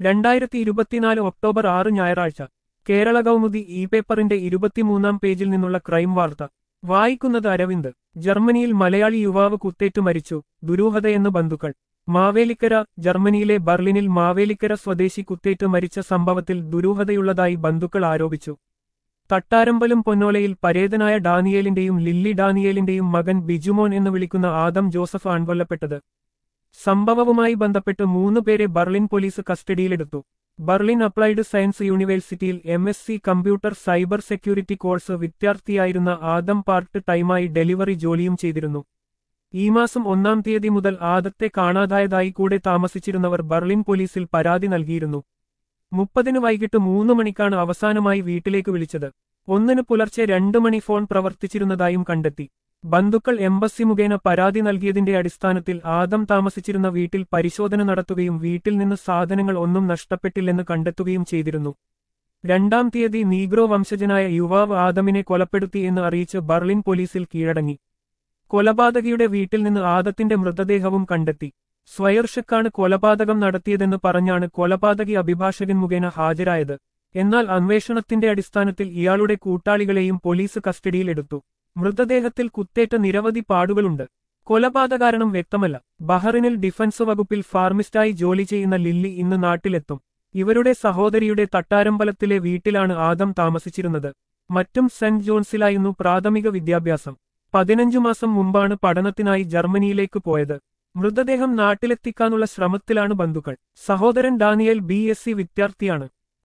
രണ്ടായിരത്തി ഇരുപത്തിനാല് ഒക്ടോബർ ആറ് ഞായറാഴ്ച കേരള കൗമുദി ഇ പേപ്പറിന്റെ ഇരുപത്തിമൂന്നാം പേജിൽ നിന്നുള്ള ക്രൈം വാർത്ത വായിക്കുന്നത് അരവിന്ദ് ജർമ്മനിയിൽ മലയാളി യുവാവ് കുത്തേറ്റു മരിച്ചു ദുരൂഹതയെന്ന് ബന്ധുക്കൾ മാവേലിക്കര ജർമ്മനിയിലെ ബർലിനിൽ മാവേലിക്കര സ്വദേശി കുത്തേറ്റു മരിച്ച സംഭവത്തിൽ ദുരൂഹതയുള്ളതായി ബന്ധുക്കൾ ആരോപിച്ചു തട്ടാരമ്പലം പൊന്നോലയിൽ പരേതനായ ഡാനിയേലിന്റെയും ലില്ലി ഡാനിയേലിന്റെയും മകൻ ബിജുമോൻ എന്ന് വിളിക്കുന്ന ആദം ജോസഫ് ആണ് കൊല്ലപ്പെട്ടത് സംഭവവുമായി ബന്ധപ്പെട്ട് മൂന്ന് പേരെ ബർലിൻ പോലീസ് കസ്റ്റഡിയിലെടുത്തു ബർലിൻ അപ്ലൈഡ് സയൻസ് യൂണിവേഴ്സിറ്റിയിൽ M S C computer cyber security course വിദ്യാർത്ഥിയായിരുന്ന ആദം പാർട്ട് ടൈമായി ഡെലിവറി ജോലിയും ചെയ്തിരുന്നു ഈ മാസം ഒന്നാം തീയതി മുതൽ ആദത്തെ കാണാതായതായി കൂടെ താമസിച്ചിരുന്നവർ ബർലിൻ പോലീസിൽ പരാതി നൽകിയിരുന്നു മുപ്പതിന് വൈകിട്ട് മൂന്ന് മണിക്കാണ് അവസാനമായി വീട്ടിലേക്ക് വിളിച്ചത് ഒന്നിന് പുലർച്ചെ രണ്ടു മണി ഫോൺ പ്രവർത്തിച്ചിരുന്നതായും കണ്ടെത്തി ബന്ധുക്കൾ എംബസി മുഖേന പരാതി നൽകിയതിന്റെ അടിസ്ഥാനത്തിൽ ആദം താമസിച്ചിരുന്ന വീട്ടിൽ പരിശോധന നടത്തുകയും വീട്ടിൽ നിന്ന് സാധനങ്ങൾ ഒന്നും നഷ്ടപ്പെട്ടില്ലെന്ന് കണ്ടെത്തുകയും ചെയ്തിരുന്നു രണ്ടാം തീയതി നീഗ്രോ വംശജനായ യുവാവ് ആദമിനെ കൊലപ്പെടുത്തി എന്ന് അറിയിച്ച് ബർലിൻ പോലീസിൽ കീഴടങ്ങി കൊലപാതകിയുടെ വീട്ടിൽ നിന്ന് ആദത്തിന്റെ മൃതദേഹവും കണ്ടെത്തി സ്വയർഷക്കാണ് കൊലപാതകം നടത്തിയതെന്ന് പറഞ്ഞാണ് കൊലപാതകി അഭിഭാഷകൻ മുഖേന ഹാജരായത് എന്നാൽ അന്വേഷണത്തിന്റെ അടിസ്ഥാനത്തിൽ ഇയാളുടെ കൂട്ടാളികളെയും പോലീസ് കസ്റ്റഡിയിലെടുത്തു മൃതദേഹത്തിൽ കുത്തേറ്റ നിരവധി പാടുകളുണ്ട് കൊലപാതകാരണം വ്യക്തമല്ല ബഹറിനിൽ ഡിഫൻസ് വകുപ്പിൽ ഫാർമിസ്റ്റായി ജോലി ചെയ്യുന്ന ലില്ലി ഇന്ന് നാട്ടിലെത്തും ഇവരുടെ സഹോദരിയുടെ തട്ടാരമ്പലത്തിലെ വീട്ടിലാണ് ആദം താമസിച്ചിരുന്നത് മറ്റും സെന്റ് ജോൺസിലായിരുന്നു പ്രാഥമിക വിദ്യാഭ്യാസം പതിനഞ്ചു മാസം മുമ്പാണ് പഠനത്തിനായി ജർമ്മനിയിലേക്ക് പോയത് മൃതദേഹം നാട്ടിലെത്തിക്കാനുള്ള ശ്രമത്തിലാണ് ബന്ധുക്കൾ സഹോദരൻ ഡാനിയൽ ബി വിദ്യാർത്ഥിയാണ്